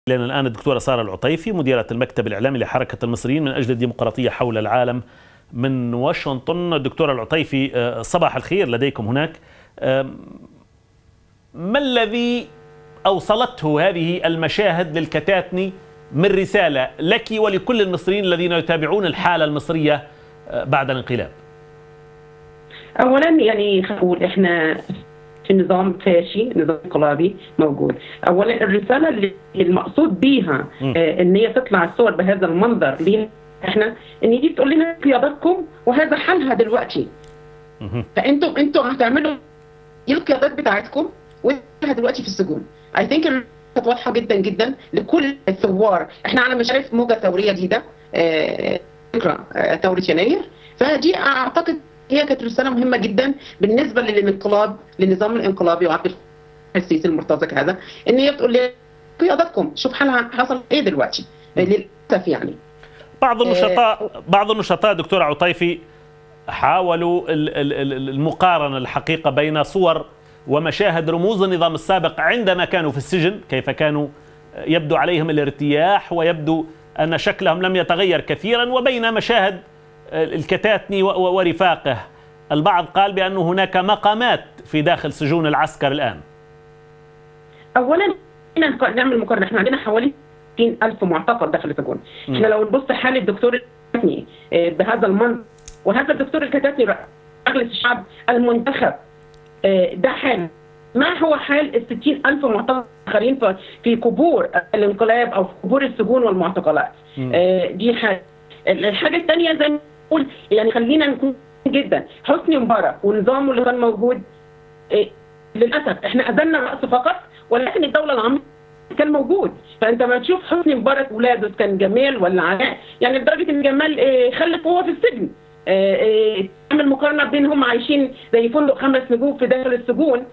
لنا الآن الدكتورة سارة العطيفي مديرة المكتب الإعلامي لحركة المصريين من أجل الديمقراطية حول العالم من واشنطن الدكتورة العطيفي صباح الخير لديكم هناك ما الذي أوصلته هذه المشاهد للكتاتني من رسالة لك ولكل المصريين الذين يتابعون الحالة المصرية بعد الانقلاب اولا يعني نقول احنا في نظام فاشي نظام انقلابي موجود اولا الرساله اللي المقصود بيها آه ان هي تطلع الصور بهذا المنظر ليها احنا ان دي بتقول لنا قياداتكم وهذا حالها دلوقتي فانتم انتم هتعملوا دي القيادات بتاعتكم وانتوا دلوقتي في السجون اي ثينك كانت واضحه جدا جدا لكل الثوار احنا على مشارف موجه ثوريه جديده فكره آه ثوره يناير فدي اعتقد هي كانت رساله مهمه جدا بالنسبه للانقلاب للنظام الانقلابي وعبد السيسي المرتزق هذا ان هي بتقول لي قيادتكم شوف حالها حصل ايه دلوقتي للاسف يعني بعض النشطاء بعض النشطاء دكتور عطيفي حاولوا المقارنه الحقيقه بين صور ومشاهد رموز النظام السابق عندما كانوا في السجن كيف كانوا يبدو عليهم الارتياح ويبدو ان شكلهم لم يتغير كثيرا وبين مشاهد الكتاتني ورفاقه البعض قال بأن هناك مقامات في داخل سجون العسكر الآن أولا نعمل مقارنة احنا عندنا حوالي 60 ألف معتقل داخل السجون احنا لو نبص حال الدكتور الكتاتني بهذا المنظر وهذا الدكتور الكتاتني مجلس الشعب المنتخب ده حال ما هو حال ال 60 ألف معتقل آخرين في قبور الانقلاب أو في قبور السجون والمعتقلات دي حاجة الحاجة الثانية زي ما نقول يعني خلينا نكون جدا حسني مبارك ونظامه اللي كان موجود إيه للاسف احنا اذلنا الراس فقط ولكن الدوله العميقه كان موجود فانت ما تشوف حسني مبارك ولاده كان جمال ولا علاء يعني لدرجه ان جمال إيه خلف وهو في السجن إيه تعمل مقارنه بينهم عايشين زي فندق خمس نجوم في داخل السجون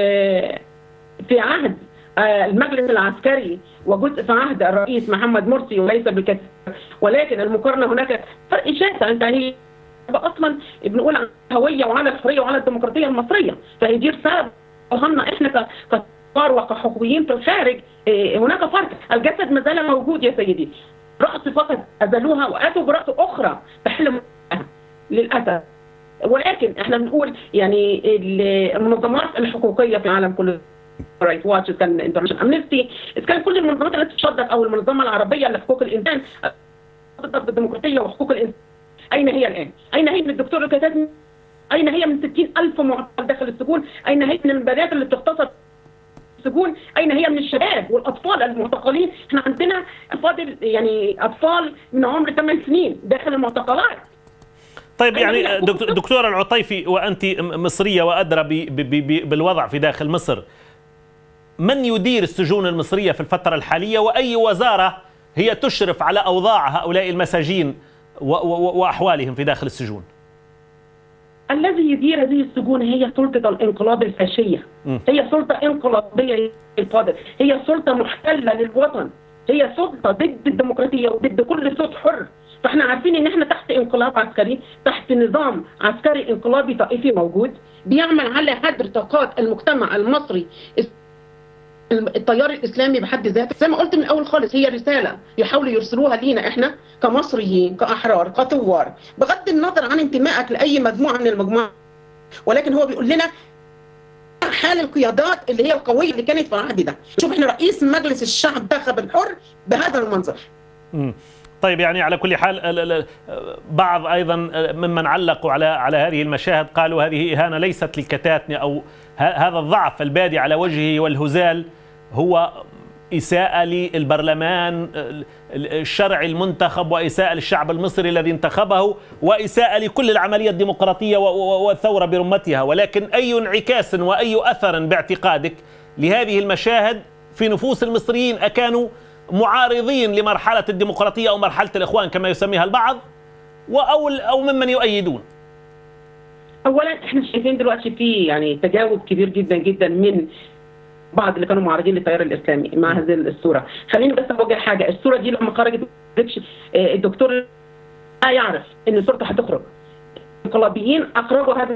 في عهد المجلس العسكري وجزء في عهد الرئيس محمد مرسي وليس بالكثير ولكن المقارنه هناك فرق شاسع انت هي اصلا بنقول عن الهويه وعلى الحريه وعلى الديمقراطيه المصريه فهي دي رساله وصلنا احنا كثوار وكحقوقيين في الخارج هناك فرق الجسد ما زال موجود يا سيدي راس فقط ازالوها واتوا براس اخرى تحل للاسف ولكن احنا بنقول يعني المنظمات الحقوقيه في العالم كله رايت واتش كان انترناشونال امنستي كان كل المنظمات التي تصدق او المنظمه العربيه لحقوق الانسان ضد الديمقراطيه وحقوق الانسان اين هي الان؟ اين هي من الدكتور الكتاتني؟ اين هي من 60 ألف معتقل داخل السجون؟ اين هي من البنات اللي بتغتصب السجون؟ اين هي من الشباب والاطفال المعتقلين؟ احنا عندنا فاضل يعني اطفال من عمر 8 سنين داخل المعتقلات طيب يعني دكتورة العطيفي وأنت مصرية وأدرى بالوضع في داخل مصر من يدير السجون المصرية في الفترة الحالية وأي وزارة هي تشرف على أوضاع هؤلاء المساجين وأحوالهم في داخل السجون الذي يدير هذه السجون هي سلطة الانقلاب الفاشية م. هي سلطة انقلابية القادر هي سلطة محتلة للوطن هي سلطة ضد الديمقراطية وضد كل صوت حر فاحنا عارفين ان احنا تحت انقلاب عسكري تحت نظام عسكري انقلابي طائفي موجود بيعمل على هدر طاقات المجتمع المصري التيار الاسلامي بحد ذاته زي ما قلت من الاول خالص هي رساله يحاولوا يرسلوها لينا احنا كمصريين كاحرار كثوار بغض النظر عن انتمائك لاي مجموعه من المجموعات ولكن هو بيقول لنا حال القيادات اللي هي القويه اللي كانت في العهد ده شوف احنا رئيس مجلس الشعب انتخب الحر بهذا المنظر م. طيب يعني على كل حال بعض ايضا ممن علقوا على على هذه المشاهد قالوا هذه اهانه ليست للكتاتني او هذا الضعف البادي على وجهه والهزال هو إساءة للبرلمان الشرعي المنتخب وإساءة للشعب المصري الذي انتخبه وإساءة لكل العملية الديمقراطية والثورة برمتها ولكن أي انعكاس وأي أثر باعتقادك لهذه المشاهد في نفوس المصريين أكانوا معارضين لمرحلة الديمقراطية أو مرحلة الإخوان كما يسميها البعض أو أو ممن يؤيدون اولا احنا شايفين دلوقتي في يعني تجاوز كبير جدا جدا من بعض اللي كانوا معارضين للتيار الاسلامي مع هذه الصوره خليني بس اوجه حاجه الصوره دي لما خرجت الدكتور لا يعرف ان صورته هتخرج الانقلابيين اخرجوا هذا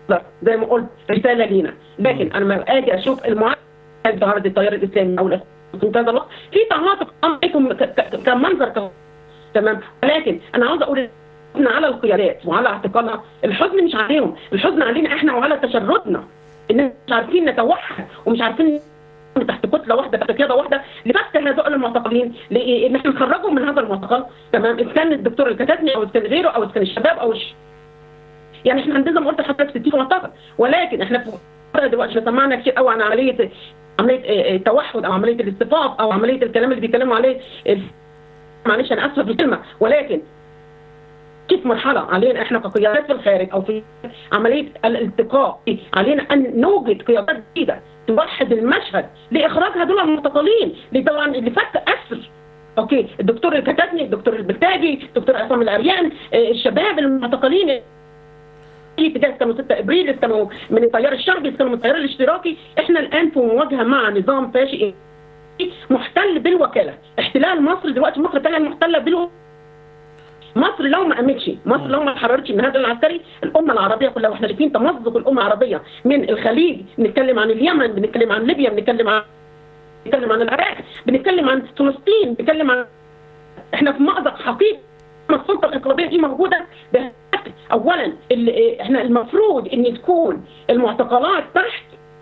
زي ما قلت رساله لينا لكن انا لما اجي اشوف المعارضه التيار الاسلامي او في هذا الوقت في تعاطف عليكم كمنظر تمام ولكن انا عاوز اقول الحزن على القيادات وعلى اعتقالها الحزن مش عليهم الحزن علينا احنا وعلى تشردنا ان مش عارفين نتوحد ومش عارفين تحت كتله واحده تحت قياده واحده لفك هؤلاء المعتقلين ان احنا نخرجهم من هذا المعتقل تمام اذا كان الدكتور اللي كتبني او اذا كان غيره او اذا كان الشباب او الش... يعني احنا عندنا زي ما قلت لحضرتك 60 معتقل ولكن احنا في دلوقتي احنا سمعنا كتير قوي عن عمليه عمليه التوحد او عمليه الاصطفاف او عمليه الكلام اللي بيتكلموا عليه معلش انا اسفه في الكلمه ولكن كيف مرحله علينا احنا كقيادات في الخارج او في عمليه الالتقاء علينا ان نوجد قيادات جديده توحد المشهد لاخراج هذول المعتقلين طبعا اللي فك اسر اوكي الدكتور الكتاتني الدكتور البلتاجي الدكتور عصام العريان الشباب المعتقلين كانوا 6 ابريل كانوا من التيار الشرقي كانوا من التيار الاشتراكي احنا الان في مواجهه مع نظام فاشي محتل بالوكاله احتلال مصر دلوقتي مصر فعلا محتله بالوكاله مصر لو ما قامتش مصر لو ما حررتش من هذا العسكري الامه العربيه كلها واحنا شايفين تمزق الامه العربيه من الخليج بنتكلم عن اليمن بنتكلم عن ليبيا بنتكلم عن بنتكلم عن العراق بنتكلم عن فلسطين بنتكلم عن احنا في مأزق حقيقي السلطه الانقلابيه دي موجوده اولا احنا المفروض ان تكون المعتقلات تحت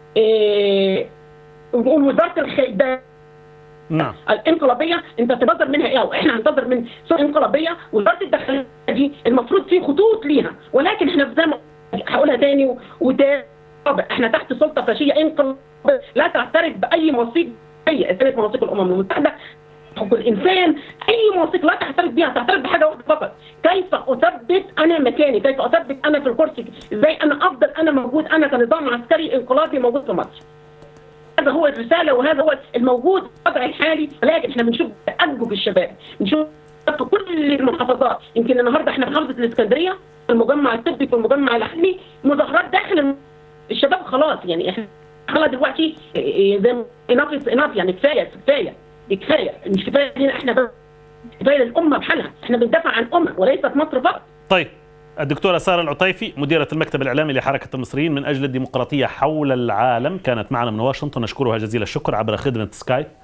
اه وزاره الخارجيه نعم الانقلابيه انت تنتظر منها ايه او احنا هننتظر من سوق انقلابيه وزاره الداخليه دي المفروض في خطوط ليها ولكن احنا زي ما هقولها تاني وتاني احنا تحت سلطه فاشيه انقلابيه لا تعترف باي مواثيق هي كانت مواثيق الامم المتحده حقوق الانسان اي مواثيق لا تعترف بها تعترف بحاجه واحده فقط كيف اثبت انا مكاني كيف اثبت انا في الكرسي ازاي انا افضل انا موجود انا كنظام عسكري انقلابي موجود في مصر هذا هو الرسالة وهذا هو الموجود في الوضع الحالي ولكن احنا بنشوف تأجج الشباب بنشوف في كل المحافظات يمكن النهارده احنا في محافظة الإسكندرية في المجمع الطبي في المجمع الأهلي مظاهرات داخل الشباب خلاص يعني احنا خلاص دلوقتي زي ما اناف اناف يعني كفاية كفاية كفاية مش كفاية لينا احنا بس كفاية للأمة بحالها احنا بندافع عن أمة وليست مصر فقط طيب الدكتورة سارة العطيفي مديرة المكتب الإعلامي لحركة المصريين من أجل الديمقراطية حول العالم كانت معنا من واشنطن نشكرها جزيل الشكر عبر خدمة سكايب